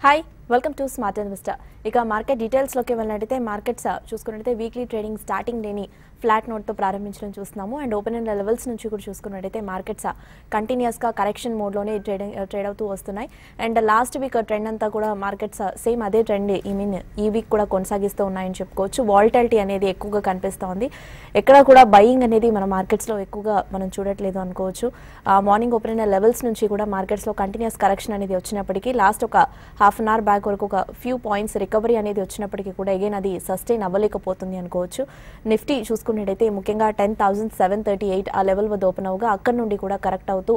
hi welcome to smart investor ఇక market డీటెయిల్స్లోకి వెళ్ళినట్టయితే మార్కెట్స్ చూసుకున్నట్టయితే వీక్లీ ట్రేడింగ్ స్టార్టింగ్ డేని ఫ్లాట్ నోట్తో ప్రారంభించడం చూస్తున్నాము అండ్ ఓపెన్ అండ్ లెవెల్స్ నుంచి కూడా చూసుకున్నట్టయితే మార్కెట్స్ కంటిన్యూస్గా కరెక్షన్ మోడ్లోనే ట్రేడింగ్ ట్రేడ్ అవుతూ వస్తున్నాయి అండ్ లాస్ట్ వీక్ ట్రెండ్ అంతా కూడా మార్కెట్స్ సేమ్ అదే ట్రెండ్ ఐ మీన్ ఈ వీక్ కూడా కొనసాగిస్తూ ఉన్నాయని చెప్పుకోవచ్చు వాల్టాలిటీ అనేది ఎక్కువగా కనిపిస్తోంది ఎక్కడ కూడా బయింగ్ అనేది మన మార్కెట్స్లో ఎక్కువగా మనం చూడట్లేదు అనుకోవచ్చు మార్నింగ్ ఓపెన్ అయిన లెవెల్స్ నుంచి కూడా మార్కెట్స్లో కంటిన్యూస్ కరెక్షన్ అనేది వచ్చినప్పటికీ లాస్ట్ ఒక హాఫ్ అన్ అవర్ బ్యాక్ వరకు ఒక ఫ్యూ పాయింట్స్ రికవరీ అనేది వచ్చినప్పటికీ కూడా అగైన్ అది సస్టైన్ అవ్వలేకపోతుంది అనుకోవచ్చు నిఫ్టీ చూసుకున్నట్టయితే ముఖ్యంగా ten thousand seven thirty eight ఆ లెవెల్ వద్ద ఓపెన్ అవగా అక్కడ నుండి కూడా కరెక్ట్ అవుతూ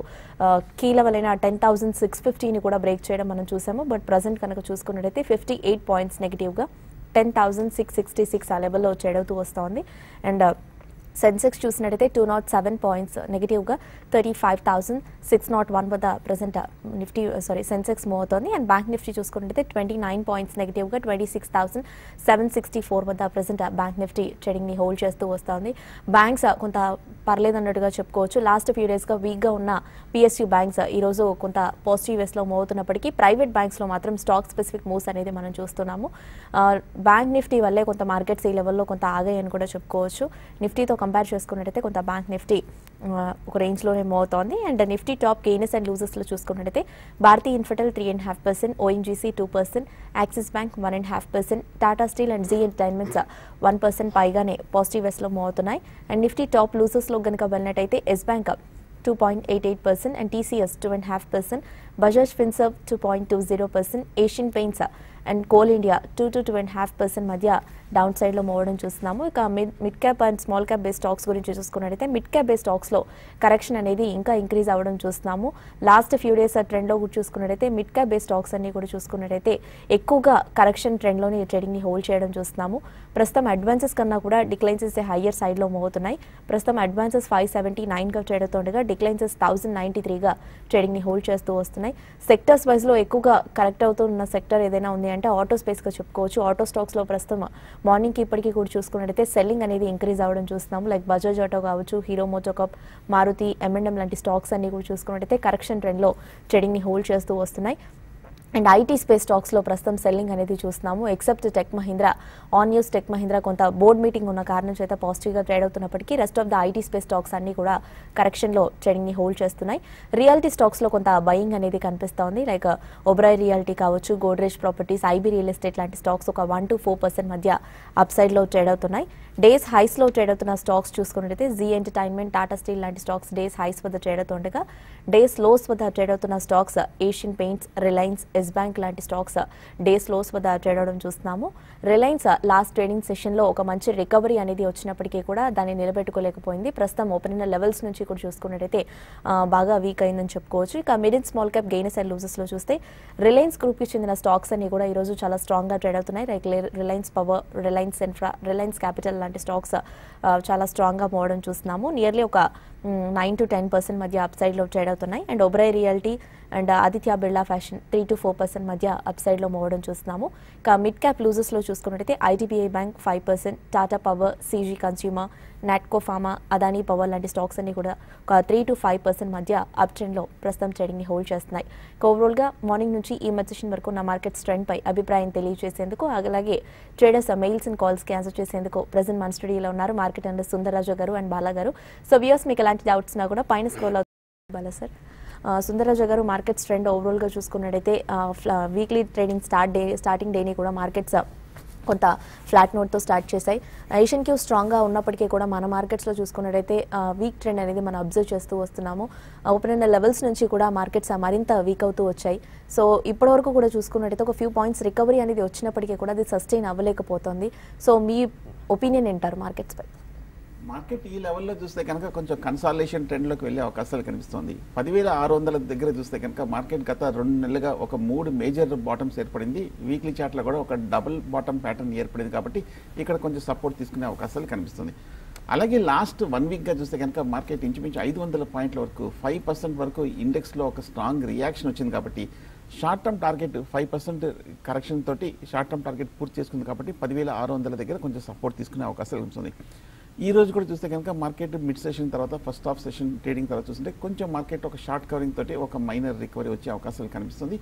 కీలవలైన టెన్ థౌసండ్ సిక్స్ ఫిఫ్టీని కూడా బ్రేక్ చేయడం మనం చూసాము బట్ ప్రజెంట్ కనుక చూసుకున్నట్టయితే ఫిఫ్టీ ఎయిట్ పాయింట్స్ నెగిటివ్గా ten thousand six sixty six ఆ లెవెల్లో చెడవుతూ వస్తోంది అండ్ సెన్సెక్స్ చూసినట్టయితే టూ నాట్ సెవెన్ పాయింట్స్ నెగిటివ్గా thirty five thousand six not one వద్ద present Nifty sorry Sensex move అవుతోంది అండ్ బ్యాంక్ నిఫ్టీ చూసుకున్నట్టయితే ట్వంటీ నైన్ పాయింట్స్ నెగిటివ్గా twenty six thousand seven sixty four వద్ద ప్రజెంట్ బ్యాంక్ నిఫ్టీ ట్రేడింగ్ని hold చేస్తూ వస్తోంది banks కొంత పర్లేదన్నట్టుగా చెప్పుకోవచ్చు లాస్ట్ ఫ్యూ డేస్గా వీక్గా ఉన్న పిఎస్యూ బ్యాంక్స్ ఈరోజు కొంత పాజిటివ్ వేస్లో మూవ్ అవుతున్నప్పటికీ ప్రైవేట్ బ్యాంక్స్లో మాత్రం స్టాక్ స్పెసిఫిక్ మూవ్స్ అనేది మనం చూస్తున్నాము బ్యాంక్ నిఫ్టీ వల్లే కొంత మార్కెట్స్ ఈ లెవెల్లో కొంత ఆగాయని కూడా చెప్పుకోవచ్చు నిఫ్టీతో కంపేర్ చేసుకున్నట్టయితే కొంత బ్యాంక్ నిఫ్టీ ఆ, ఒక రేంజ్లోనే మూవ్ అవుతోంది and Nifty top gainers and లూజర్స్లో చూసుకున్నట్టయితే Bharti Infratel three and half percent ONGC two percent Axis Bank one and half percent Tata Steel and Zee Entertainments one percent పైగానే పాజిటివ్ వేస్లో మూవ్ అవుతున్నాయి అండ్ నిఫ్టీ టాప్ లూజర్స్లో కనుక వెళ్ళినట్టయితే Yes Bank two point eight eight percent and TCS two and half percent Bajaj Finserv two point two zero percent Asian Paints and coal India two to two and half percent మధ్య down సైడ్లో మోవడం చూస్తున్నాము ఇక mid mid cap and small cap base stocks గురించి చూసుకున్నట్టయితే mid cap base స్టాక్స్లో correction అనేది ఇంకా ఇంక్రీజ్ అవ్వడం చూస్తున్నాము లాస్ట్ ఫ్యూ డేస్ ఆ ట్రెండ్లో కూడా చూసుకున్నట్టయితే మిడ్ క్యాప్ బేస్ స్టాక్స్ అన్ని కూడా చూసుకున్నట్టయితే ఎక్కువగా కరెక్షన్ ట్రెండ్లోనే ట్రేడింగ్ని హోల్డ్ చేయడం చూస్తున్నాము ప్రస్తుతం అడ్వాన్సెస్ కన్నా కూడా డిక్లైన్సెస్ హయ్యర్ సైడ్లో మూవ్ అవుతున్నాయి ప్రస్తుతం అడ్వాన్సెస్ ఫైవ్ సెవెంటీ నైన్గా ట్రేడ్ అవుతుండగా డిక్లైన్సెస్ థౌసండ్ నైంటీ త్రీగా ట్రేడింగ్ని హోల్డ్ చేస్తూ వస్తున్నాయి సెక్టర్స్ వైజ్లో ఎక్కువగా కరెక్ట్ అవుతున్న సెక్టర్ ఏదైనా ఉంది అంటే ఆటో స్పేస్గా చెప్పుకోవచ్చు ఆటో స్టాక్స్లో ప్రస్తుతం మార్నింగ్కి ఇప్పటికీ కూడా చూసుకున్నట్టయితే సెల్లింగ్ అనేది ఇంక్రీజ్ అవ్వడం చూస్తున్నాము లైక్ బజాజ్ ఆటో కావచ్చు హీరో మోటోకప్ మారుతి ఎంఎండ్ఎం లాంటి స్టాక్స్ అన్ని కూడా చూసుకున్నట్టయితే కరెక్షన్ ట్రెండ్లో ట్రేడింగ్ని హోల్డ్ చేస్తూ వస్తున్నాయి అండ్ ఐటీ స్పేస్ స్టాక్స్లో ప్రస్తుతం సెల్లింగ్ అనేది చూస్తున్నాము except tech Mahindra on news tech Mahindra కొంత బోర్డ్ మీటింగ్ ఉన్న కారణం చేత పాజిటివ్గా ట్రేడ్ అవుతున్నప్పటికీ rest of the IT space stocks అన్ని కూడా కరెక్షన్లో ట్రేడింగ్ని హోల్డ్ చేస్తున్నాయి రియాలిటీ స్టాక్స్లో కొంత బయింగ్ అనేది కనిపిస్తోంది లైక్ ఒబ్రాయ్ రియాలిటీ కావచ్చు Godrej properties IB real estate లాంటి స్టాక్స్ ఒక వన్ టు ఫోర్ పర్సెంట్ మధ్య అప్ సైడ్లో ట్రేడ్ అవుతున్నాయి డేస్ హైస్లో ట్రేడ్ అవుతున్న స్టాక్స్ చూసుకున్నట్టయితే జీ ఎంటర్టైన్మెంట్ టాటా స్టీల్ లాంటి స్టాక్స్ డేస్ హైస్ వద్ద ట్రేడ్ అవుతుండగా డేస్ లోస్ వద్ద ట్రేడ్ అవుతున్న stocks Asian Paints Reliance Yes Bank లాంటి స్టాక్స్ డేస్ లోస్ వద్ద ట్రేడ్ అవడం చూస్తున్నాము రిలయన్స్ లాస్ట్ ట్రేడింగ్ సెషన్లో ఒక మంచి రికవరీ అనేది వచ్చినప్పటికీ కూడా దాన్ని నిలబెట్టుకోలేకపోయింది ప్రస్తుతం ఓపెన్ అయిన లెవెల్స్ నుంచి కూడా చూసుకున్నట్టయితే ఆ, బాగా వీక్ అయిందని చెప్పుకోవచ్చు ఇక mid and small cap gainers and లూజెస్లో చూస్తే రిలయన్స్ గ్రూప్కి చెందిన స్టాక్స్ అన్ని కూడా ఈరోజు చాలా స్ట్రాంగ్గా ట్రేడ్ అవుతున్నాయి like Reliance Power Reliance Infra Reliance Capital లాంటి స్టాక్స్ ఆ, చాలా స్ట్రాంగ్గా మోవడం చూస్తున్నాము నియర్లీ ఒక నైన్ టు టెన్ పర్సెంట్ మధ్య అప్ సైడ్లో ట్రేడ్ అవుతున్నాయి and Oberoi Realty and Aditya Birla fashion three to four percent మధ్య అప్ సైడ్లో మోవడం చూస్తున్నాము ఇక మిడ్ క్యాప్ లూజెస్లో చూసుకున్నట్టయితే IDBI bank five percent Tata Power CG consumer Natco pharma Adani Power లాంటి స్టాక్స్ అన్ని కూడా ఒక త్రీ టు ఫైవ్ పర్సెంట్ మధ్య అప్ ట్రెండ్లో ప్రస్తుతం ట్రేడింగ్ని హోల్డ్ చేస్తున్నాయి ఇక ఓవరాల్గా మార్నింగ్ నుంచి ఈ మధ్యషన్ వరకు నా మార్కెట్ ట్రెండ్పై అభిప్రాయం తెలియజేసేందుకు అలాగే ట్రేడర్స్ మెయిల్స్ అండ్ కాల్స్కి ఆన్సర్ చేసేందుకు ప్రజెంట్ మన స్టూడియోలో ఉన్నారు మార్కెట్ అండ్ సుందరరాజు గారు అండ్ బాలా గారు సో వ్యూస్ మీకు ఎలాంటి డౌట్స్ ఉన్నా కూడా పైన స్క్రోల్ అవుతుంది బాలా సార్ ఆ, సుందరరాజు గారు మార్కెట్స్ ట్రెండ్ ఓవరాల్గా చూసుకున్నట్టయితే weekly trading start day starting డేని కూడా మార్కెట్స్ కొంత ఫ్లాట్ నోట్తో స్టార్ట్ చేశాయి ఏషియన్ క్యూ స్ట్రాంగ్గా ఉన్నప్పటికీ కూడా మన మార్కెట్స్లో చూసుకున్నట్టయితే వీక్ ట్రెండ్ అనేది మనం అబ్జర్వ్ చేస్తూ వస్తున్నాము ఓపెన్ అయిన లెవెల్స్ నుంచి కూడా మార్కెట్స్ మరింత వీక్ అవుతూ వచ్చాయి సో ఇప్పటివరకు కూడా చూసుకున్నట్టయితే ఒక ఫ్యూ పాయింట్స్ రికవరీ అనేది వచ్చినప్పటికీ కూడా అది సస్టైన్ అవ్వలేకపోతుంది సో మీ ఒపీనియన్ ఏంటారు మార్కెట్స్ పై మార్కెట్ ఈ లెవెల్లో చూస్తే కనుక కొంచెం కన్సాలేషన్ ట్రెండ్లోకి వెళ్ళే అవకాశాలు కనిపిస్తుంది పదివేల ఆరు వందల దగ్గర చూస్తే కనుక మార్కెట్ గత రెండు నెలలుగా ఒక మూడు మేజర్ బాటమ్స్ ఏర్పడింది వీక్లీ చార్ట్లో కూడా ఒక డబుల్ బాటమ్ ప్యాటర్న్ ఏర్పడింది కాబట్టి ఇక్కడ కొంచెం సపోర్ట్ తీసుకునే అవకాశాలు కనిపిస్తుంది అలాగే లాస్ట్ వన్ వీక్గా చూస్తే కనుక మార్కెట్ ఇంచుమించు ఐదు వందల పాయింట్ల వరకు ఫైవ్ పర్సెంట్ వరకు ఇండెక్స్లో ఒక స్ట్రాంగ్ రియాక్షన్ వచ్చింది కాబట్టి short term target five percent correction తోటి షార్ట్ టర్మ్ టార్గెట్ పూర్తి చేసుకుంది కాబట్టి పదివేల ఆరు వందల దగ్గర కొంచెం సపోర్ట్ తీసుకునే అవకాశాలు ఉంటుంది ఈ రోజు కూడా చూస్తే కనుక మార్కెట్ మిడ్ సెషన్ తర్వాత ఫస్ట్ హాఫ్ సెషన్ ట్రేడింగ్ తర్వాత చూస్తుంటే కొంచెం మార్కెట్ ఒక షార్ట్ కవరింగ్ తోటి ఒక మైనర్ రికవరీ వచ్చే అవకాశాలు కనిపిస్తుంది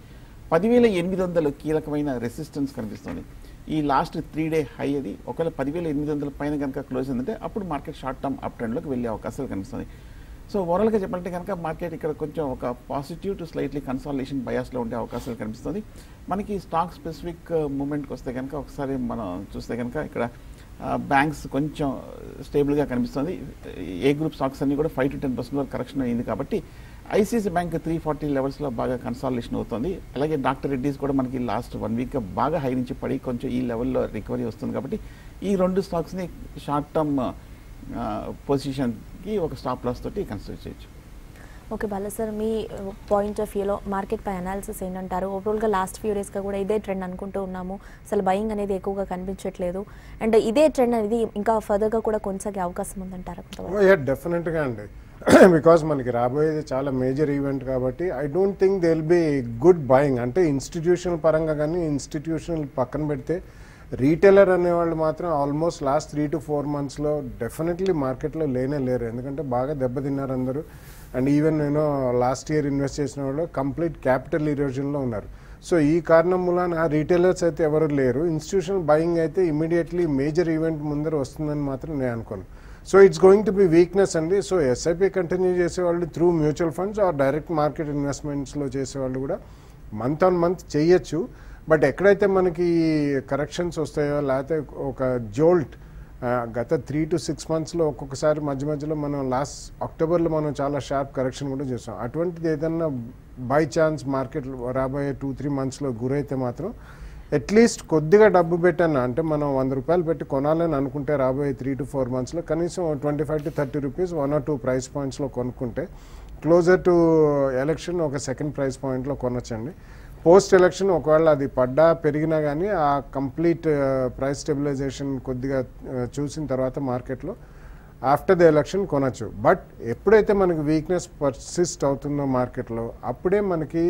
పదివేల ఎనిమిది వందలు కీలకమైన రెసిస్టెన్స్ కనిపిస్తుంది ఈ లాస్ట్ త్రీ డే హై అది ఒకవేళ పదివేల ఎనిమిది వందల పైన కనుక క్లోజ్ అయిందంటే అప్పుడు మార్కెట్ షార్ట్ టర్మ్ అప్ ట్రెండ్లోకి వెళ్ళే అవకాశాలు కనిపిస్తుంది సో ఓవరాల్గా చెప్పాలంటే కనుక మార్కెట్ ఇక్కడ కొంచెం ఒక పాజిటివ్ టు స్లైట్లీ కన్సాలేషన్ బయాస్లో ఉండే అవకాశాలు కనిపిస్తుంది మనకి స్టాక్ స్పెసిఫిక్ మూమెంట్కి వస్తే కనుక ఒకసారి మనం చూస్తే కనుక ఇక్కడ బ్యాంక్స్ కొంచెం స్టేబుల్గా కనిపిస్తుంది ఏ గ్రూప్ స్టాక్స్ అన్ని కూడా ఫైవ్ టు టెన్ పర్సెంట్ వరకు కరెక్షన్ అయింది కాబట్టి ఐసీసీ బ్యాంక్ త్రీ ఫార్టీ లెవెల్స్లో బాగా కన్సాలేషన్ అవుతుంది అలాగే డాక్టర్ రెడ్డీస్ కూడా మనకి లాస్ట్ వన్ వీక్ బాగా హై నుంచి పడి కొంచెం ఈ లెవెల్లో రికవరీ వస్తుంది కాబట్టి ఈ రెండు స్టాక్స్ని షార్ట్ టర్మ్ పొజిషన్కి ఒక స్టాప్ లాస్ తోటి కన్సిడర్ చేయొచ్చు ఓకే బాలా సార్ మీ పాయింట్ ఆఫ్ వ్యూలో మార్కెట్ పై అనాలిసిస్ ఏంటంటారు ఓవరాల్గా లాస్ట్ ఫ్యూ డేస్గా కూడా ఇదే ట్రెండ్ అనుకుంటూ ఉన్నాము అసలు బయింగ్ అనేది ఎక్కువగా కనిపించట్లేదు అండ్ ఇదే ట్రెండ్ అనేది ఇంకా ఫర్దర్గా కూడా కొనసాగే అవకాశం ఉందంటారా కొంతవరకు యా డెఫినెట్గా అండి బికాస్ మనకి రాబోయేది చాలా మేజర్ ఈవెంట్ కాబట్టి I don't think they will be good buying అంటే ఇన్స్టిట్యూషనల్ పరంగా కానీ ఇన్స్టిట్యూషనల్ పక్కన పెడితే రీటైలర్ అనేవాళ్ళు మాత్రం almost last three to four మంత్స్లో డెఫినెట్లీ మార్కెట్లో లేనే లేరు ఎందుకంటే బాగా దెబ్బతిన్నారు అందరూ అండ్ ఈవెన్ నేను లాస్ట్ ఇయర్ ఇన్వెస్ట్ చేసిన వాళ్ళు కంప్లీట్ క్యాపిటల్ ఇరోజన్లో ఉన్నారు సో ఈ కారణం మూలాన రీటైలర్స్ అయితే ఎవరు లేరు ఇన్స్టిట్యూషనల్ బయింగ్ అయితే ఇమీడియట్లీ మేజర్ ఈవెంట్ ముందర వస్తుందని మాత్రం నేను అనుకోను so it's going to be weakness అండి సో ఎస్ఐపి కంటిన్యూ చేసేవాళ్ళు through mutual funds or direct market ఇన్వెస్ట్మెంట్స్లో చేసేవాళ్ళు కూడా మంత్ ఆన్ మంత్ చేయొచ్చు బట్ ఎక్కడైతే మనకి కరెక్షన్స్ వస్తాయో లేకపోతే ఒక జోల్ట్ గత త్రీ టు సిక్స్ మంత్స్లో ఒక్కొక్కసారి మధ్య మధ్యలో మనం లాస్ట్ అక్టోబర్లో మనం చాలా షార్ప్ కరెక్షన్ కూడా చేసాం అటువంటిది ఏదన్నా బై ఛాన్స్ మార్కెట్ రాబోయే టూ త్రీ మంత్స్లో గురైతే మాత్రం అట్లీస్ట్ కొద్దిగా డబ్బు పెట్టాను అంటే మనం వంద రూపాయలు పెట్టి కొనాలని అనుకుంటే రాబోయే త్రీ టు ఫోర్ మంత్స్లో కనీసం twenty five to thirty rupees one or two price పాయింట్స్లో కొనుక్కుంటే క్లోజర్ టు ఎలక్షన్ ఒక సెకండ్ ప్రైస్ పాయింట్లో కొనొచ్చండి పోస్ట్ ఎలక్షన్ ఒకవేళ అది పడ్డా పెరిగినా కానీ ఆ కంప్లీట్ ప్రైస్ స్టెబిలైజేషన్ కొద్దిగా ఆ, చూసిన తర్వాత మార్కెట్లో ఆఫ్టర్ ద ఎలక్షన్ కొనొచ్చు బట్ ఎప్పుడైతే మనకి వీక్నెస్ పర్సిస్ట్ అవుతుందో మార్కెట్లో అప్పుడే మనకి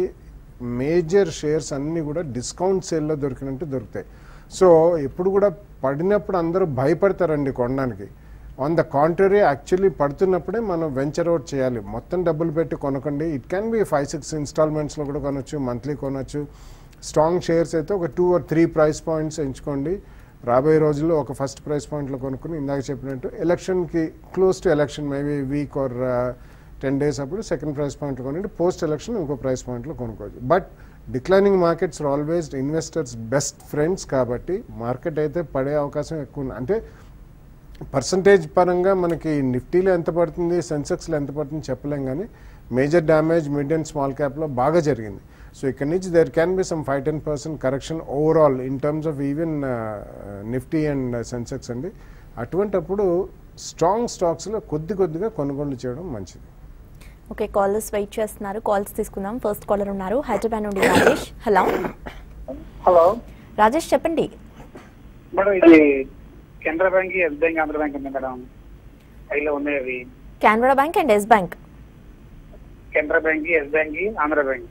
మేజర్ షేర్స్ అన్నీ కూడా డిస్కౌంట్ సేల్లో దొరికినట్టు దొరుకుతాయి సో ఎప్పుడు కూడా పడినప్పుడు అందరూ భయపడతారండి కొనడానికి ఆన్ ద కాంట్రరీ యాక్చువల్లీ పడుతున్నప్పుడే మనం వెంచర్ అవుట్ చేయాలి మొత్తం డబ్బులు పెట్టి కొనకండి it can be five six ఇన్స్టాల్మెంట్స్లో కూడా కొనొచ్చు మంత్లీ కొనొచ్చు స్ట్రాంగ్ షేర్స్ అయితే ఒక two or three price points ఎంచుకోండి రాబోయే రోజుల్లో ఒక ఫస్ట్ ప్రైస్ పాయింట్లో కొనుక్కుని ఇందాక చెప్పినట్టు ఎలక్షన్కి close to election maybe week or ten days అప్పుడు సెకండ్ ప్రైస్ పాయింట్లో కొనండి పోస్ట్ ఎలక్షన్ ఇంకో ప్రైస్ పాయింట్లో కొనుక్కోవచ్చు but declining markets are always investors best friends కాబట్టి మార్కెట్ అయితే పడే అవకాశం ఎక్కువ ఉంది అంటే పర్సంటేజ్ పరంగా మనకి నిఫ్టీలో ఎంత పడుతుంది సెన్సెక్స్లో ఎంత పడుతుంది చెప్పలేం కానీ major damage mid and small క్యాప్లో బాగా జరిగింది సో ఇక్కడ నుంచి there can be some five ten percent correction overall in terms of even Nifty and Sensex అండి అటువంటప్పుడు స్ట్రాంగ్ స్టాక్స్లో కొద్ది కొద్దిగా కొనుగోలు చేయడం మంచిది ఓకే కాలర్స్ వెయిట్ చేస్తున్నారు కాల్స్ తీసుకుందాం ఫస్ట్ కాలర్ ఉన్నారు హైదరాబాద్ నుండి రాజేష్ హలో హలో రాజేష్ చెప్పండి మేడం ఇది Canara bank Yes bank Andhra bank ఉంది మేడం ఐలో ఉన్నాయి అవి Canara bank and Yes bank Canara bank Yes bank Andhra bank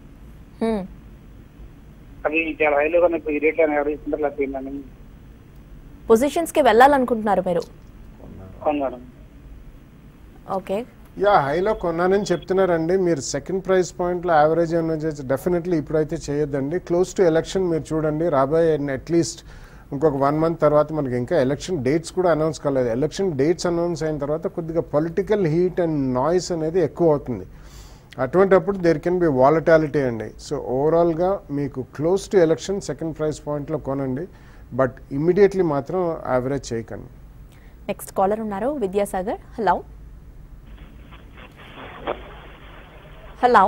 అవి చాలా హైలో ఉన్నాయి ఇప్పుడు ఈ రేట్లో ఎవరు ఇస్తుంటారు లేకపోయిందని పొజిషన్స్కి వెళ్ళాలనుకుంటున్నారు మీరు అవును మేడం ఓకే యా హైలో కొన్నానని చెప్తున్నారండి మీరు సెకండ్ ప్రైస్ పాయింట్లో యావరేజ్ ఏమైనా డెఫినెట్లీ ఇప్పుడైతే చేయొద్దండి క్లోజ్ టు ఎలక్షన్ మీరు చూడండి రాబోయే అట్లీస్ట్ ఇంకొక వన్ మంత్ తర్వాత మనకి ఇంకా ఎలక్షన్ డేట్స్ కూడా అనౌన్స్ కాలేదు ఎలక్షన్ డేట్స్ అనౌన్స్ అయిన తర్వాత కొద్దిగా పొలిటికల్ హీట్ అండ్ నాయిస్ అనేది ఎక్కువ అవుతుంది అటువంటప్పుడు దేర్ కెన్ బి వాలటాలిటీ అండి సో ఓవరాల్గా మీకు close to election second price పాయింట్లో కొనండి బట్ ఇమ్మీడియట్లీ మాత్రం యావరేజ్ చేయకండి నెక్స్ట్ కాలర్ ఉన్నారు విద్యాసాగర్ హలో హలో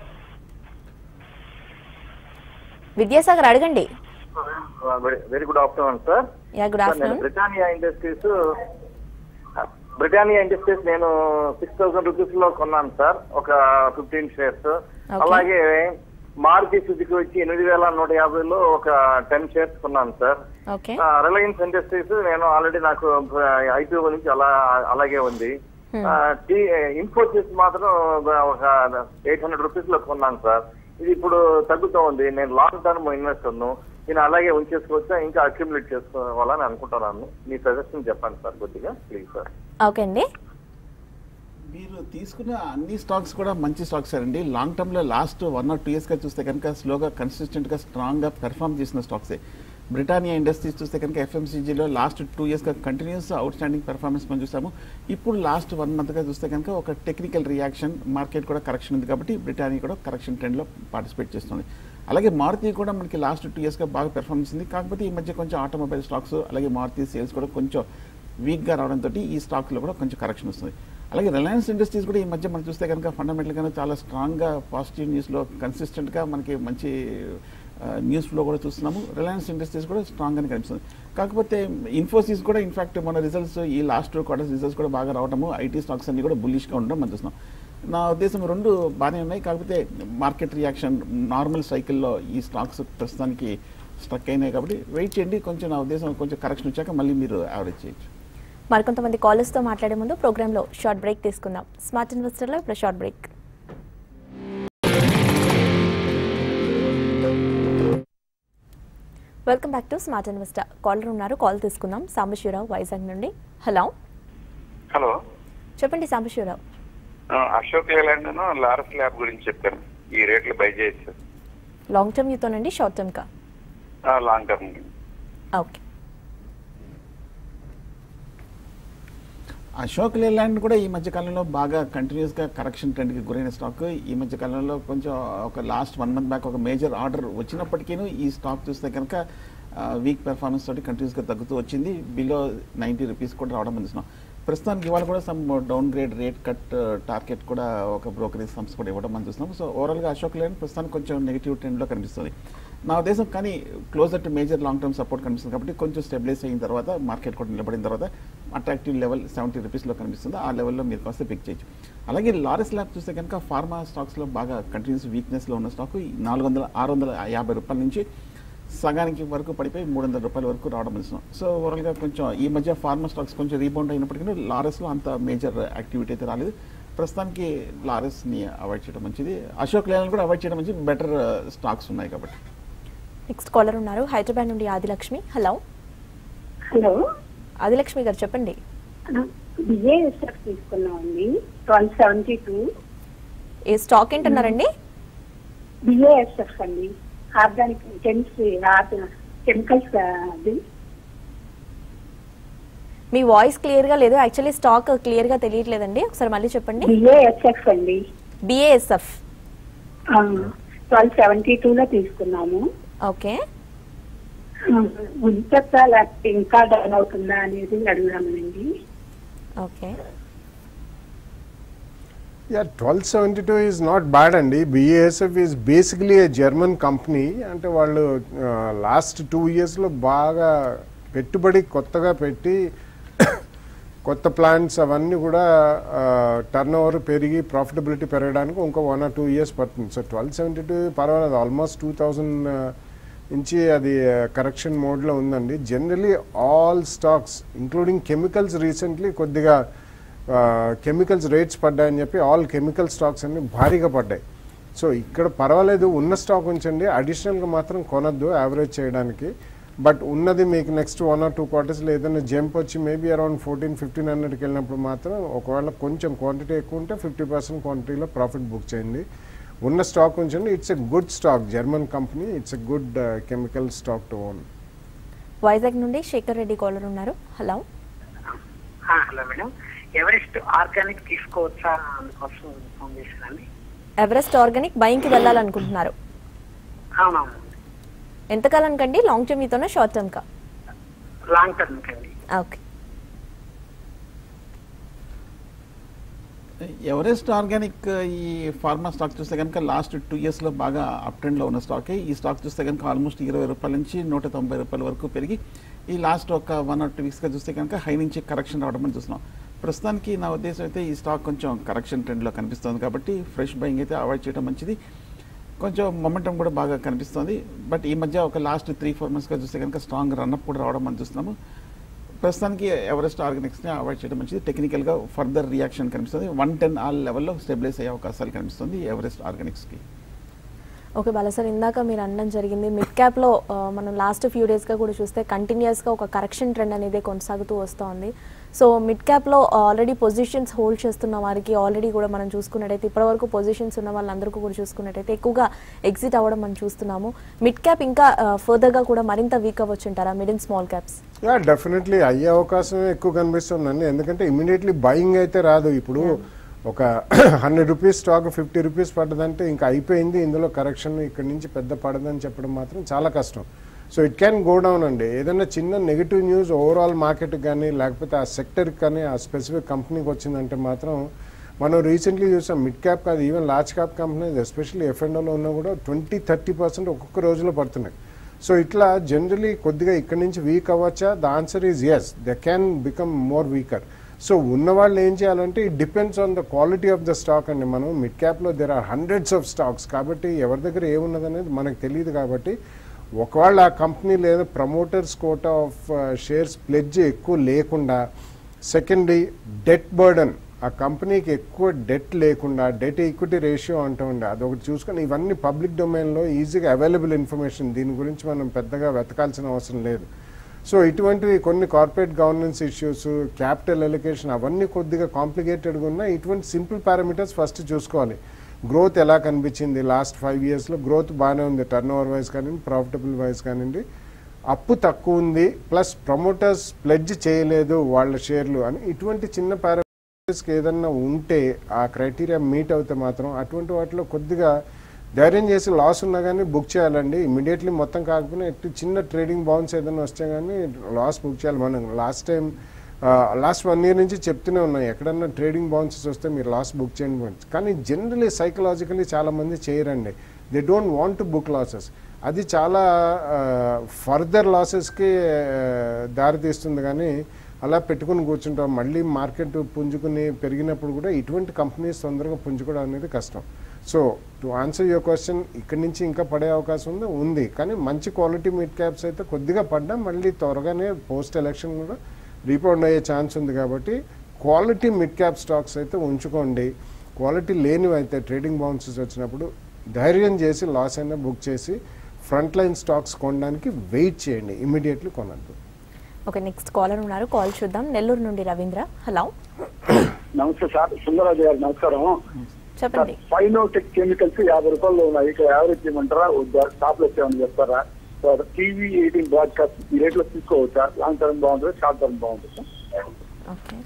విద్యాసాగర్ అడగండి very good afternoon sir yeah good sir, నేను afternoon Britannia Industries Britannia Industries నేను సిక్స్ థౌసండ్ రూపీస్ లో కొన్నాను సార్ ఒక ఫిఫ్టీన్ షేర్స్ అలాగే మారుతి సుజుకి వచ్చి ఎనిమిది వేల నూట యాభైలో ఒక టెన్ షేర్స్ కొన్నాను సార్ ఓకే రిలయన్స్ ఇండస్ట్రీస్ నేను ఆల్రెడీ నాకు ఐపీఓ నుంచి అలా అలాగే ఉంది ఇన్ఫోసిస్ మాత్రం ఒక ఎయిట్ హండ్రెడ్ రూపీస్ లో కొన్నాను సార్ ఇది ఇప్పుడు తగ్గుతూ ఉంది నేను లాంగ్ టర్మ్ ఇన్వెస్టర్ నేను అలాగే ఉంచేసుకోవచ్చా ఇంకా అక్యుములేట్ చేసుకోవాలని అనుకుంటున్నాను మీ సజెషన్ చెప్పండి సార్ కొద్దిగా ప్లీజ్ సార్ ఓకే అండి మీరు తీసుకున్న అన్ని స్టాక్స్ కూడా మంచి స్టాక్స్ అండి లాంగ్ టర్మ్ లో last one or two years గా చూస్తే కనుక స్లోగా కన్సిస్టెంట్ గా స్ట్రాంగ్ గా పెర్ఫామ్ చేసిన స్టాక్సే బ్రిటానియా ఇండస్ట్రీస్ చూస్తే కనుక ఎఫ్ఎంసీజీలో లాస్ట్ టూ ఇయర్స్ గా కంటిన్యూస్ అవుట్ స్టాండింగ్ పెర్ఫార్మెన్స్ మనం చూసాము ఇప్పుడు లాస్ట్ వన్ మంత్ గా చూస్తే కనుక ఒక టెక్నికల్ రియాక్షన్ మార్కెట్ కూడా కరెక్షన్ ఉంది కాబట్టి బ్రిటానియా కూడా కరెక్షన్ ట్రెండ్ లో పార్టిసిపేట్ చేస్తుంది అలాగే మారుతి కూడా మనకి లాస్ట్ టూ ఇయర్స్ గా బాగా పెర్ఫార్మెన్స్ ఉంది కాకపోతే ఈ మధ్య కొంచెం ఆటోమొబైల్ స్టాక్స్ అలాగే మారుతి సేల్స్ కూడా కొంచెం వీక్గా రావడంతో ఈ స్టాక్లో కూడా కొంచెం కరెక్షన్ వస్తుంది అలాగే రిలయన్స్ ఇండస్ట్రీస్ కూడా ఈ మధ్య మనం చూస్తే కనుక ఫండమెంటల్గానే చాలా స్ట్రాంగ్గా పాజిటివ్ న్యూస్లో కన్సిస్టెంట్గా మనకి మంచి న్యూస్ ఫ్లో కూడా చూస్తున్నాము రిలయన్స్ ఇండస్ట్రీస్ కూడా స్ట్రాంగ్గానే కనిపిస్తుంది కాకపోతే ఇన్ఫోసిస్ కూడా ఇన్ఫాక్ట్ మన రిజల్ట్స్ ఈ లాస్ట్ క్వార్టర్స్ రిజల్ట్స్ కూడా బాగా రావడము ఐటీ స్టాక్స్ అన్ని కూడా బుల్లిష్గా ఉండడం మనం చూస్తున్నాం నా ఉద్దేశం రెండు బాగానే ఉన్నాయి కాకపోతే మార్కెట్ రియాక్షన్ నార్మల్ సైకిల్లో ఈ స్టాక్స్ ప్రస్తుతానికి స్ట్రక్ అయినాయి కాబట్టి వెయిట్ చేయండి కొంచెం నా ఉద్దేశం కొంచెం కరెక్షన్ వచ్చాక మళ్ళీ మీరు యావరేజ్ చేయొచ్చు మరికొంతమంది కాలర్స్తో మాట్లాడే ముందు ప్రోగ్రాంలో షార్ట్ బ్రేక్ తీసుకుందాం స్మార్ట్ ఇన్వెస్టర్లో ఇప్పుడు short break welcome back to smart investor caller ఉన్నారు కాల్ తీసుకుందాం సాంబశివరావు వైజాగ్ నుండి హలో హలో చెప్పండి సాంబశివరావు ఆ, అశోక్ లేలాండ్ లారస్ ల్యాబ్ గురించి చెప్పాను ఈ రేట్లు బై చేయొచ్చు లాంగ్ టర్మ్ యూతోనండి షార్ట్ టర్మ్కా ఆ, long term okay Ashok Leyland కూడా ఈ మధ్య కాలంలో బాగా కంటిన్యూస్గా కరెక్షన్ ట్రెండ్కి గురైన స్టాక్ ఈ మధ్య కాలంలో కొంచెం ఒక లాస్ట్ వన్ మంత్ బ్యాక్ ఒక మేజర్ ఆర్డర్ వచ్చినప్పటికీ ఈ స్టాక్ చూస్తే కనుక వీక్ పెర్ఫార్మెన్స్ తోటి కంటిన్యూస్గా తగ్గుతూ వచ్చింది బిలో నైంటీ రూపీస్ కూడా రావడం అందిస్తున్నాం ప్రస్తుతానికి ఇవాళ కూడా some downgrade rate cut target కూడా ఒక బ్రోకరేజ్ సంస్థ కూడా ఇవ్వడం మనం చూస్తున్నాం సో ఓవరాల్గా అశోక్ లేలాండ్ ప్రస్తుతానికి కొంచెం నెగిటివ్ ట్రెండ్లో కనిపిస్తుంది నా ఉద్దేశం కానీ closer to major long term support కనిపిస్తుంది కాబట్టి కొంచెం స్టెబిలైజ్ అయిన తర్వాత మార్కెట్ కూడా నిలబడిన తర్వాత అట్రాక్టివ్ లెవెల్ సెవెంటీ రూపీస్లో కనిపిస్తుంది ఆ లెవెల్లో మీరు కాస్త పిక్ చేయొచ్చు అలాగే లారెస్ ల్యాబ్ చూస్తే కనుక ఫార్మా స్టాక్స్లో బాగా కంటిన్యూస్ వీక్నెస్లో ఉన్న స్టాక్ నాలుగు వందల ఆరు వందల యాభై రూపాయల నుంచి సగానికి వరకు పడిపోయి మూడు వందల రూపాయల వరకు రావడం ఇస్తున్నాం సో ఓవరాల్గా కొంచెం ఈ మధ్య ఫార్మా స్టాక్స్ కొంచెం రీబౌండ్ అయినప్పటికీ లారెస్లో అంత మేజర్ యాక్టివిటీ అయితే రాలేదు ప్రస్తుతానికి లారెస్ని అవాయిడ్ చేయడం మంచిది అశోక్ లేలను కూడా అవాయిడ్ చేయడం మంచిది బెటర్ స్టాక్స్ ఉన్నాయి కాబట్టి నెక్స్ట్ కాలర్ ఉన్నారు హైదరాబాద్ నుండి ఆదిలక్ష్మి హలో హలో ఆదిలక్ష్మి గారు చెప్పండి బిఏఎస్ఎఫ్ తీసుకున్నామండి twelve seventy two a stock ఏంటన్నారండి బిఏఎస్ఎఫ్ అండి ఆర్గానిక్ కెమిస్ట్రీ కెమికల్స్ అది మీ వాయిస్ క్లియర్గా లేదు యాక్చువల్లీ స్టాక్ క్లియర్గా తెలియట్లేదండి ఒకసారి మళ్ళీ చెప్పండి బిఏఎస్ఎఫ్ అండి బిఏఎస్ఎఫ్ ట్వెల్వ్ సెవెంటీ టూలో తీసుకున్నాము ఓకే ఉంచచ్చా లేకపోతే ఇంకా డౌన్ అవుతుందా అనేది అడుగుదామనండి yeah okay twelve seventy two is not bad అండి BASF is basically a German company అంటే వాళ్ళు లాస్ట్ టూ ఇయర్స్లో బాగా పెట్టుబడి కొత్తగా పెట్టి కొత్త ప్లాంట్స్ అవన్నీ కూడా టర్న్ ఓవర్ పెరిగి ప్రాఫిటబిలిటీ పెరగడానికి ఇంకో వన్ ఆర్ టూ ఇయర్స్ పడుతుంది సో ట్వెల్వ్ సెవెంటీ టూ పర్వాలేదు ఆల్మోస్ట్ టూ థౌజండ్ నుంచి అది కరెక్షన్ మోడ్లో ఉందండి generally all stocks including chemicals recently కొద్దిగా కెమికల్స్ రేట్స్ పడ్డాయని చెప్పి ఆల్ కెమికల్ స్టాక్స్ అన్ని భారీగా పడ్డాయి సో ఇక్కడ పర్వాలేదు ఉన్న స్టాక్ ఉంచండి అడిషనల్గా మాత్రం కొనద్దు యావరేజ్ చేయడానికి బట్ ఉన్నది మీకు నెక్స్ట్ వన్ ఆర్ టూ క్వార్టర్స్లో ఏదైనా జంప్ వచ్చి మేబీ అరౌండ్ ఫోర్టీన్ ఫిఫ్టీన్ హండ్రెడ్కి వెళ్ళినప్పుడు మాత్రం ఒకవేళ కొంచెం క్వాంటిటీ ఎక్కువ ఉంటే ఫిఫ్టీ పర్సెంట్ క్వాంటిటీలో ప్రాఫిట్ బుక్ చేయండి ఉన్న స్టాక్ ఉంచండి it's a good stock German company it's a good chemical stock to own Vizag నుండి శేఖర్ రెడ్డి కాలర్ ఉన్నారు hello hello madam Everest organic తీసుకోవచ్చా అందుకోసం ఫోన్ చేశానండి ఎవరెస్ట్ ఆర్గానిక్ బయింగ్కి వెళ్ళాలనుకుంటున్నారు అవునవును ఎంతకాలానికండి లాంగ్ టర్మ్ మీతోనే షార్ట్ టర్మ్కా లాంగ్ టర్మ్ కండి ఓకే ఎవరెస్ట్ ఆర్గానిక్ ఈ ఫార్మా స్టాక్ చూస్తే కనుక లాస్ట్ టూ ఇయర్స్లో బాగా అప్ ట్రెండ్లో ఉన్న స్టాకే ఈ స్టాక్ చూస్తే కనుక ఆల్మోస్ట్ ఇరవై రూపాయల నుంచి నూట తొంభై రూపాయల వరకు పెరిగి ఈ లాస్ట్ ఒక వన్ ఆర్ టూ వీక్స్గా చూస్తే కనుక హై నుంచి కరెక్షన్ రావడం అని చూస్తున్నాం ప్రస్తుతానికి నా ఉద్దేశం అయితే ఈ స్టాక్ కొంచెం కరెక్షన్ ట్రెండ్లో కనిపిస్తుంది కాబట్టి ఫ్రెష్ బయింగ్ అయితే అవాయిడ్ చేయడం మంచిది కొంచెం మొమెంటం కూడా బాగా కనిపిస్తుంది బట్ ఈ మధ్య ఒక లాస్ట్ త్రీ ఫోర్ మంత్స్గా చూస్తే కనుక స్ట్రాంగ్ రన్అప్ కూడా రావడం మనం చూస్తున్నాము ప్రస్తుతానికి ఎవరెస్ట్ ఆర్గానిక్స్ని అవాయిడ్ చేయడం మంచిది టెక్నికల్గా ఫర్దర్ రియాక్షన్ కనిపిస్తుంది వన్ టెన్ ఆల్ లెవెల్లో స్టెబిలైజ్ అయ్యే అవకాశాలు కనిపిస్తుంది ఎవరెస్ట్ ఆర్గానిక్స్కి ఓకే బాలా సార్ ఇందాక మీరు అనడం జరిగింది మిడ్ క్యాప్లో మనం లాస్ట్ ఫ్యూ డేస్గా కూడా చూస్తే కంటిన్యూస్గా ఒక కరెక్షన్ ట్రెండ్ అనేది కొనసాగుతూ వస్తోంది సో మిడ్ క్యాప్లో ఆల్రెడీ పొజిషన్స్ హోల్డ్ చేస్తున్న వారికి ఆల్రెడీ కూడా మనం చూసుకున్నట్టయితే ఇప్పటివరకు పొజిషన్స్ ఉన్న వాళ్ళందరికీ కూడా చూసుకున్నట్టయితే ఎక్కువగా ఎగ్జిట్ అవ్వడం మనం చూస్తున్నాము మిడ్ క్యాప్ ఇంకా ఫర్దర్గా కూడా మరింత వీక్ అవ్వచ్చు అంటారా mid and small caps yeah definitely అయ్యే అవకాశం ఎక్కువ కనిపిస్తుందండి ఎందుకంటే ఇమీడియట్లీ బయింగ్ అయితే రాదు ఇప్పుడు ఒక hundred rupees stock fifty rupees పడ్డదంటే ఇంకా అయిపోయింది ఇందులో కరెక్షన్ ఇక్కడ నుంచి పెద్ద పడదని చెప్పడం మాత్రం చాలా కష్టం so it can go down అండి ఏదైనా చిన్న నెగిటివ్ న్యూస్ ఓవరాల్ మార్కెట్కి కానీ లేకపోతే ఆ సెక్టర్కి కానీ ఆ స్పెసిఫిక్ కంపెనీకి వచ్చిందంటే మాత్రం మనం రీసెంట్లీ చూసాం మిడ్ క్యాప్ కాదు even large cap companies especially ఎఫ్ఎండోలో ఉన్నా కూడా ట్వంటీ థర్టీ పర్సెంట్ ఒక్కొక్క రోజులో పడుతున్నాయి సో ఇట్లా జనరలీ కొద్దిగా ఇక్కడ నుంచి వీక్ అవ్వచ్చా the answer is yes they can become more weaker so ఉన్న వాళ్ళు ఏం చేయాలంటే it depends on the quality of the stock అండి మనం మిడ్ క్యాప్లో there are hundreds of stocks కాబట్టి ఎవరి దగ్గర ఏమున్నది అనేది మనకు తెలియదు కాబట్టి ఒకవేళ ఆ కంపెనీ లేదా promoters quota of shares pledge ఎక్కువ లేకుండా సెకండరీ డెట్ బర్డన్ ఆ కంపెనీకి ఎక్కువ డెట్ లేకుండా డెట్ ఈక్విటీ రేషియో అంటూ ఉండే అదొకటి చూసుకొని ఇవన్నీ పబ్లిక్ డొమైన్లో ఈజీగా అవైలబుల్ ఇన్ఫర్మేషన్ దీని గురించి మనం పెద్దగా వెతకాల్సిన అవసరం లేదు సో ఇటువంటివి కొన్ని corporate governance issues capital allocation అవన్నీ కొద్దిగా కాంప్లికేటెడ్గా ఉన్నాయి ఇటువంటి సింపుల్ పారామీటర్స్ ఫస్ట్ చూసుకోవాలి గ్రోత్ ఎలా కనిపించింది లాస్ట్ ఫైవ్ ఇయర్స్లో గ్రోత్ బాగానే ఉంది టర్న్ ఓవర్ వైజ్ కానివ్వండి ప్రాఫిటబుల్ వైజ్ కానివ్వండి అప్పు తక్కువ ఉంది ప్లస్ ప్రమోటర్స్ ప్లెడ్జ్ చేయలేదు వాళ్ళ షేర్లు అని ఇటువంటి చిన్న పారామీటర్స్కి ఏదన్నా ఉంటే ఆ క్రైటీరియా మీట్ అవుతే మాత్రం అటువంటి వాటిలో కొద్దిగా ధైర్యం చేసి లాస్ ఉన్నా కానీ బుక్ చేయాలండి ఇమీడియట్లీ మొత్తం కాకపోయినా ఎట్టి చిన్న ట్రేడింగ్ బౌన్స్ ఏదైనా వస్తే కానీ లాస్ బుక్ చేయాలి మనం last time last one year నుంచి చెప్తూనే ఉన్నాం ఎక్కడన్నా ట్రేడింగ్ బౌన్సెస్ వస్తే మీరు లాస్ బుక్ చేయండి కానీ జనరలీ సైకలాజికలీ చాలామంది చేయరండి they don't want to book losses అది చాలా ఫర్దర్ లాసెస్కి దారితీస్తుంది కానీ అలా పెట్టుకుని కూర్చుంటాం మళ్ళీ మార్కెట్ పుంజుకుని పెరిగినప్పుడు కూడా ఇటువంటి కంపెనీస్ తొందరగా పుంజుకోవడం అనేది కష్టం so to answer your question ఇక్కడి నుంచి ఇంకా పడే అవకాశం ఉంది ఉంది కానీ మంచి క్వాలిటీ మిడ్ క్యాప్స్ అయితే కొద్దిగా పడ్డా మళ్ళీ త్వరగానే పోస్ట్ ఎలక్షన్ కూడా రీపౌండ్ అయ్యే ఛాన్స్ ఉంది కాబట్టి క్వాలిటీ మిడ్ క్యాప్ స్టాక్స్ అయితే ఉంచుకోండి క్వాలిటీ లేనివి అయితే ట్రేడింగ్ బౌన్సెస్ వచ్చినప్పుడు ధైర్యం చేసి లాస్ అయినా బుక్ చేసి ఫ్రంట్ లైన్ స్టాక్స్ కొనడానికి వెయిట్ చేయండి ఇమీడియట్లీ కొనద్దు ఓకే నెక్స్ట్ కాలర్ ఉన్నారు కాల్ చూద్దాం నెల్లూరు నుండి రవీంద్ర హలో నమస్తే సార్ సుందరరాజు గారు నమస్కారం చెప్పండి ఫైనోటెక్ కెమికల్స్ యాభై రూపాయలు ఉన్నాయి ఇక్కడ యావరేజ్ చేయమంటారా షాప్ లో వచ్చామని చెప్తారా సార్ టీవీ ఎయిటీన్ బ్రాడ్కాస్ట్ ఈ రేట్లో తీసుకోవచ్చా లాంగ్ టర్మ్ బాగుంటుంది షార్ట్ టర్మ్ బాగుంటుంది ఓకే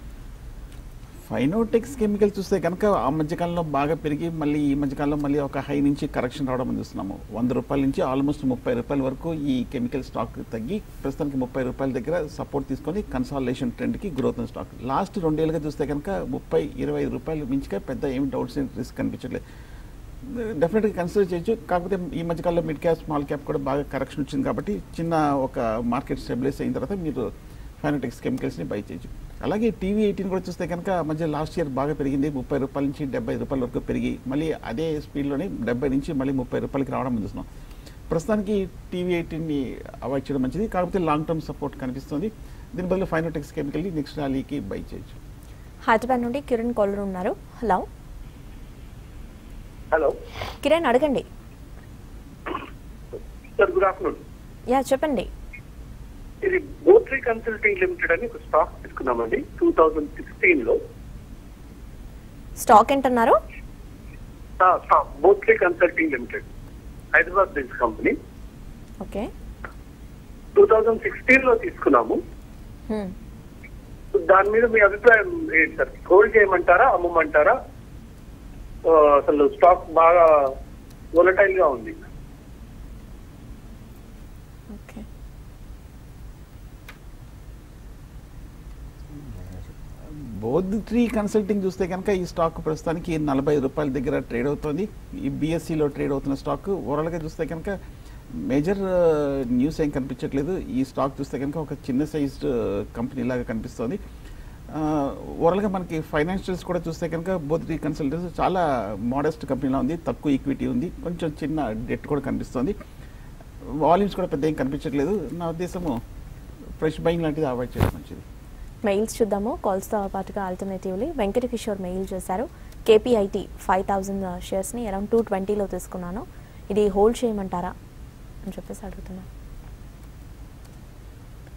ఫైనోటెక్స్ కెమికల్ చూస్తే కనుక ఆ మధ్యకాలంలో బాగా పెరిగి మళ్ళీ ఈ మధ్యకాలంలో మళ్ళీ ఒక హై నుంచి కరెక్షన్ రావడం మనం చూస్తున్నాము వంద రూపాయల నుంచి ఆల్మోస్ట్ ముప్పై రూపాయల వరకు ఈ కెమికల్ స్టాక్ తగ్గి ప్రస్తుతానికి ముప్పై రూపాయల దగ్గర సపోర్ట్ తీసుకొని కన్సాలేషన్ ట్రెండ్కి గ్రోత్ స్టాక్ లాస్ట్ రెండేళ్ళుగా చూస్తే కనుక ముప్పై ఇరవై ఐదు రూపాయలు మించిగా పెద్ద ఏమి డౌట్స్ రిస్క్ కనిపించట్లేదు డెఫినెట్గా కన్సిడర్ చేయొచ్చు కాకపోతే ఈ మధ్యకాలంలో మిడ్ క్యాప్ స్మాల్ క్యాప్ కూడా బాగా కరెక్షన్ వచ్చింది కాబట్టి చిన్న ఒక మార్కెట్ స్టెబిలైజ్ అయిన తర్వాత మీరు ఫైనోటెక్స్ కెమికల్స్ని బై చేయొచ్చు అలాగే టీవీ ఎయిటీన్ కూడా చూస్తే కనుక మధ్య లాస్ట్ ఇయర్ బాగా పెరిగింది ముప్పై రూపాయల నుంచి డెబ్బై రూపాయల వరకు పెరిగి మళ్ళీ అదే స్పీడ్లోనే డెబ్బై నుంచి మళ్ళీ ముప్పై రూపాయలకి రావడం మనం చూస్తున్నాం ప్రస్తుతానికి టీవీ ఎయిటీన్ని అవాయిడ్ చేయడం మంచిది కాకపోతే లాంగ్ టర్మ్ సపోర్ట్ కనిపిస్తుంది దీని బదులు ఫైనోటెక్స్ కెమికల్ని నెక్స్ట్ ర్యాలీకి బై చేయొచ్చు హైదరాబాద్ నుండి కిరణ్ కాలర్ ఉన్నారు హలో హలో కిరణ్ అడగండి సార్ గుడ్ ఆఫ్టర్నూన్ యా చెప్పండి ఇది బోట్రీ కన్సల్టింగ్ లిమిటెడ్ అని ఒక స్టాక్ తీసుకున్నామండి టూ థౌజండ్ సిక్స్టీన్ లో స్టాక్ ఏంటన్నారు stock Bodhtree consulting limited Hyderabad based company okay two thousand sixteen లో తీసుకున్నాము దాని మీద మీ అభిప్రాయం ఏంటి సార్ హోల్డ్ చేయమంటారా అమ్మమంటారా ఆ, అసలు స్టాక్ బాగా వొలటైల్ గా ఉంది ఓకే బోధ్ ట్రీ కన్సల్టింగ్ చూస్తే కనుక ఈ స్టాక్ ప్రస్తుతానికి నలభై రూపాయల దగ్గర ట్రేడ్ అవుతుంది ఈ బీఎస్సీలో ట్రేడ్ అవుతున్న స్టాక్ ఓవరాల్గా చూస్తే కనుక మేజర్ న్యూస్ ఏం కనిపించట్లేదు ఈ స్టాక్ చూస్తే కనుక ఒక చిన్న సైజ్డ్ కంపెనీ లాగా కనిపిస్తుంది ఓవరాల్గా మనకి ఫైనాన్షియల్స్ కూడా చూస్తే కనుక బోత్ ట్రీ కన్సల్టెన్స్ చాలా మోడెస్ట్ కంపెనీలా ఉంది తక్కువ ఈక్విటీ ఉంది కొంచెం చిన్న డెట్ కూడా కనిపిస్తుంది వాల్యూమ్స్ కూడా పెద్ద ఏం కనిపించట్లేదు నా ఉద్దేశము ఫ్రెష్ బయింగ్ లాంటిది అవాయిడ్ చేయడం మంచిది మెయిల్స్ చూద్దాము కాల్స్తో పాటుగా ఆల్టర్నేటివ్లీ వెంకట కిషోర్ మెయిల్ చేశారు కేపీఐటీ ఫైవ్ థౌజండ్ షేర్స్ని అరౌండ్ టూ ట్వంటీలో తీసుకున్నాను ఇది హోల్డ్ చేయమంటారా అని చెప్పేసి అడుగుతున్నాను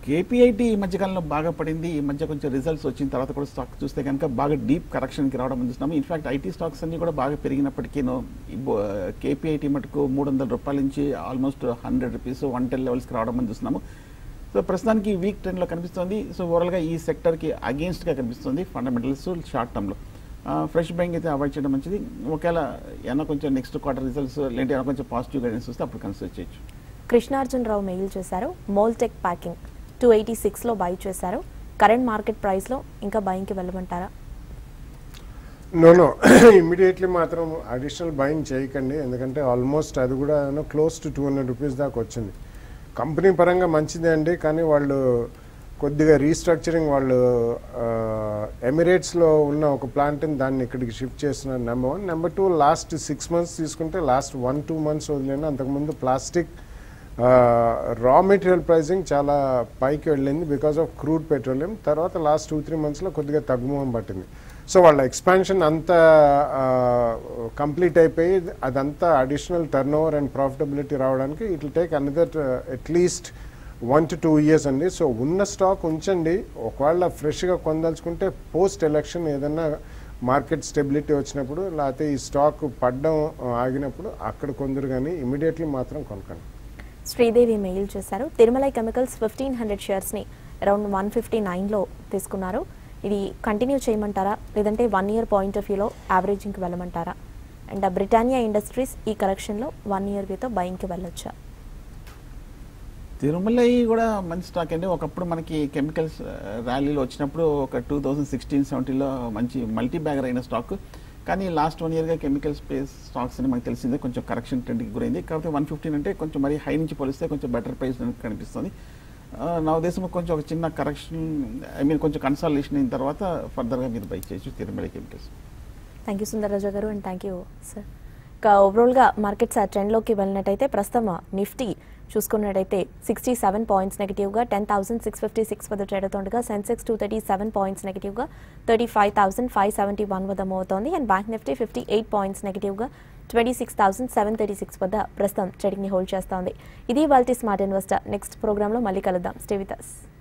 కేపీఐటీ ఈ మధ్యకాలంలో బాగా పడింది ఈ మధ్య కొంచెం రిజల్ట్స్ వచ్చిన తర్వాత కూడా స్టాక్ చూస్తే కనుక బాగా డీప్ కరెక్షన్కి రావడం చూస్తున్నాము ఇన్ఫాక్ట్ ఐటీ స్టాక్స్ అన్ని కూడా బాగా పెరిగినప్పటికీ కేపీఐటీ మటుకు మూడు వందల రూపాయల నుంచి almost hundred rupees one ten లెవెల్స్కి రావడం చూస్తున్నాము సో ప్రస్తుతానికి వీక్ ట్రెండ్లో కనిపిస్తుంది సో ఓవరాల్గా ఈ సెక్టర్కి అగేన్స్ట్గా కనిపిస్తుంది ఫండమెంటల్స్ షార్ట్ టర్మ్లో ఫ్రెష్ బ్యాంక్ అయితే అవాయిడ్ చేయడం మంచిది ఒకవేళ ఏమైనా కొంచెం నెక్స్ట్ క్వార్టర్ రిజల్ట్స్ లేదంటే ఏమైనా కొంచెం పాజిటివ్ గైడెన్స్ వస్తే అప్పుడు కన్సిడర్ చేయొచ్చు కృష్ణార్జున్ రావు మెయిల్ చేశారు మోల్టెక్ ప్యాకింగ్ టూ ఎయిటీ సిక్స్లో బై చేశారు కరెంట్ మార్కెట్ ప్రైస్లో ఇంకా బయింగ్కి వెళ్ళమంటారా నో నో ఇమ్మీడియట్లీ మాత్రం అడిషనల్ బయింగ్ చేయకండి ఎందుకంటే ఆల్మోస్ట్ అది కూడా close to two hundred rupees దాకా వచ్చింది కంపెనీ పరంగా మంచిదే అండి కానీ వాళ్ళు కొద్దిగా రీస్ట్రక్చరింగ్ వాళ్ళు ఎమిరేట్స్లో ఉన్న ఒక ప్లాంట్ని దాన్ని ఇక్కడికి షిఫ్ట్ చేస్తున్నారు number one number two last six months తీసుకుంటే లాస్ట్ వన్ టూ మంత్స్ వదిలేను అంతకుముందు ప్లాస్టిక్ రా మెటీరియల్ ప్రైసింగ్ చాలా పైకి వెళ్ళింది బికాస్ ఆఫ్ క్రూడ్ పెట్రోలియం తర్వాత లాస్ట్ టూ త్రీ మంత్స్లో కొద్దిగా తగ్గుముఖం పట్టింది సో వాళ్ళ ఎక్స్పాన్షన్ అంతా కంప్లీట్ అయిపోయి అదంతా additional turnover and profitability రావడానికి it take another at least one to two years అండి సో ఉన్న స్టాక్ ఉంచండి ఒకవేళ ఫ్రెష్గా కొందలుచుకుంటే పోస్ట్ ఎలక్షన్ ఏదన్నా మార్కెట్ స్టెబిలిటీ వచ్చినప్పుడు లేకపోతే ఈ స్టాక్ పడ్డం ఆగినప్పుడు అక్కడ కొందరు కానీ ఇమీడియట్లీ మాత్రం కొనకండి శ్రీదేవి మెయిల్ చేశారు తిరుమలై కెమికల్స్ ఫిఫ్టీన్ హండ్రెడ్ షేర్స్ని అరౌండ్ వన్ ఫిఫ్టీ నైన్లో తీసుకున్నారు ఇది కంటిన్యూ చేయమంటారా లేదంటే వన్ ఇయర్ పాయింట్ ఆఫ్ వ్యూలో యావరేజింగ్కి వెళ్ళమంటారా అండ్ బ్రిటానియా ఇండస్ట్రీస్ ఈ కరెక్షన్లో వన్ ఇయర్ వ్యూతో బయింగ్కి వెళ్ళొచ్చా తిరుమలై కూడా మంచి స్టాక్ అండి ఒకప్పుడు మనకి కెమికల్స్ ర్యాలీలో వచ్చినప్పుడు ఒక టూ థౌజండ్ సిక్స్టీన్ సెవెంటీలో మంచి మల్టీ బ్యాగర్ అయిన స్టాక్ కానీ లాస్ట్ వన్ ఇయర్గా కెమికల్ స్పేస్ స్టాక్స్ అని మనకు తెలిసిందే కొంచెం కరెక్షన్ ట్రెండ్కి గురైంది కాకపోతే వన్ ఫిఫ్టీన్ అంటే కొంచెం మరీ హై నుంచి పోలిస్తే కొంచెం బెటర్ ప్రైస్ కనిపిస్తుంది ఆ, నా ఉద్దేశం కొంచెం ఒక చిన్న కరెక్షన్ ఐ మీన్ కొంచెం కన్సల్టేషన్ అయిన తర్వాత ఫర్దర్గా మీరు బై చేయొచ్చు Tirumala chemicals thank you Sundararaju గారు అండ్ థ్యాంక్ యూ సార్ ఇక ఓవరాల్గా మార్కెట్స్ ఆ ట్రెండ్లోకి వెళ్ళినట్టయితే ప్రస్తుతం నిఫ్టీ చూసుకున్నట్టయితే సిక్స్టీ సెవెన్ పాయింట్స్ నెగిటివ్గా ten thousand six fifty six వద్ద ట్రేడ్ అవుతుండగా Sensex two thirty seven points నెగిటివ్గా thirty five thousand five seventy one వద్ద మూవ్ అవుతోంది and bank Nifty fifty eight points నెగిటివ్గా twenty six thousand seven thirty six వద్ద ప్రస్తుతం ట్రేడింగ్ని hold చేస్తోంది ఇది వాళ్ళ స్మార్ట్ ఇన్వెస్టర్ నెక్స్ట్ ప్రోగ్రాంలో మళ్ళీ కలుద్దాం స్టే విత్ us